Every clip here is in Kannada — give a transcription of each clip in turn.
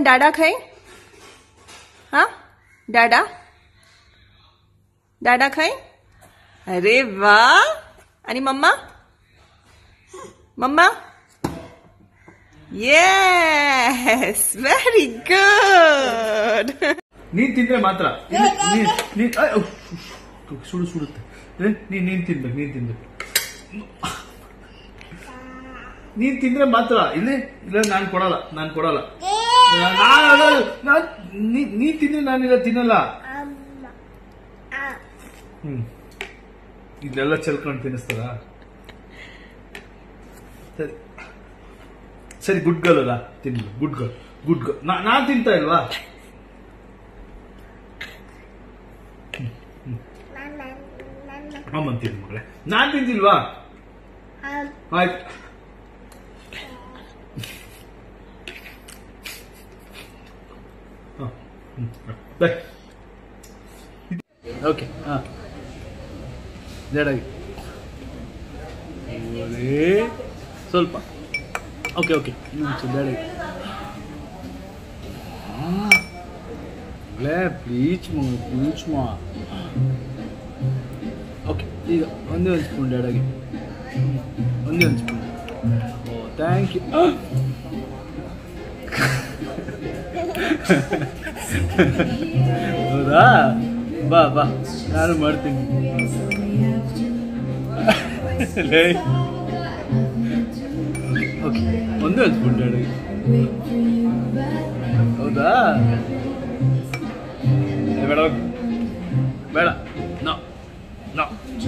डाडा खाई हाँ डाडा डाडा खाई अरे वाह आणि मम्मा मम्मा येस व्हेरी गुड ನೀನ್ ತಿಂದ್ರೆ ಮಾತ್ರ ಇಲ್ಲಿ ನೀನ್ ನೀನ್ ಅಯ್ಯ್, ಉಫ್, ಉಫ್, ಸುಡು ಸುಡುತ್ತೆ ಏ, ನೀನ್ ನೀನ್ ತಿನ್ಬೇಕು ನೀನ್ ತಿನ್ಬೇಕು ನೀನ್ ತಿಂದ್ರೆ ಮಾತ್ರ ಇಲ್ಲಿ ಇಲ್ಲ ನಾನ್ ಕೊಡಲ್ಲ ನಾನ್ ಕೊಡಲ್ಲ ನಾನ್ ಅದಲ್ಲ, ನಾನ್ ನೀ- ನೀನ್ ತಿಂದ್ರೆ ನಾನಿಲ್ಲ ತಿನ್ನಲ್ಲ ಹ್ಮ್ ಇದೆಲ್ಲ ಚೆಲ್ಕೊಂಡು ತಿನ್ನಿಸ್ತಾರ ಸರಿ ಸರಿ ಗುಡ್ ಗರ್ಲ್ ಅಲ್ಲ ತಿನ್ಲಿ ಗುಡ್ ಗರ್ಲ್ ಗುಡ್ ಗರ್ಲ್ ನಾನ್ ತಿಂತಾ ಇಲ್ವಾ ಅಮ್ಮನ್ ತಿನ್ ಮಗಳೇ ನಾನ್ ತಿಂದಿಲ್ವಾ ಆಯ್ತು ಓಕೆ ಹಾ ಜಡಾಗಿ ಓರೇ ಸ್ವಲ್ಪ ಓಕೆ ಓಕೆ ಇನ್ನೊಂದು ಜಡಾಗಿ ಲೇ ಪ್ಲೀಚ್ ಮಗ ಪ್ಲೀಚ್ ಮಾ ಓಕೆ ಈಗ ಒಂದೇ ಒಂದು ಸ್ಪೂನ್ ಡ್ಯಾಡಾಗಿ ಒಂದೇ ಒಂದು ಸ್ಪೂನ್ ಓ ಥ್ಯಾಂಕ್ ಯು ಹೌದಾ ಬಾ ಬಾ ನಾನು ಮಾಡ್ತೀನಿ ಲೇ ಓಕೆ ಒಂದೇ ಒಂದು ಸ್ಪೂನ್ ಡ್ಯಾಡಾಗಿ ಹೌದಾ ಏ, ಬೇಡ ಹೋಗು. ಬೇಡ ನೋ ನೋ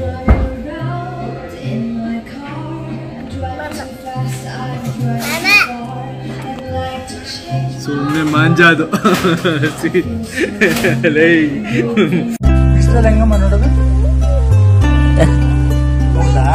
ಸುಮ್ಮನೆ ಮಾಂಜಾದು ಲೈ ಇಷ್ಟದ ಹೆಂಗಮ್ಮ ನೋಡೋದು ಹೌದಾ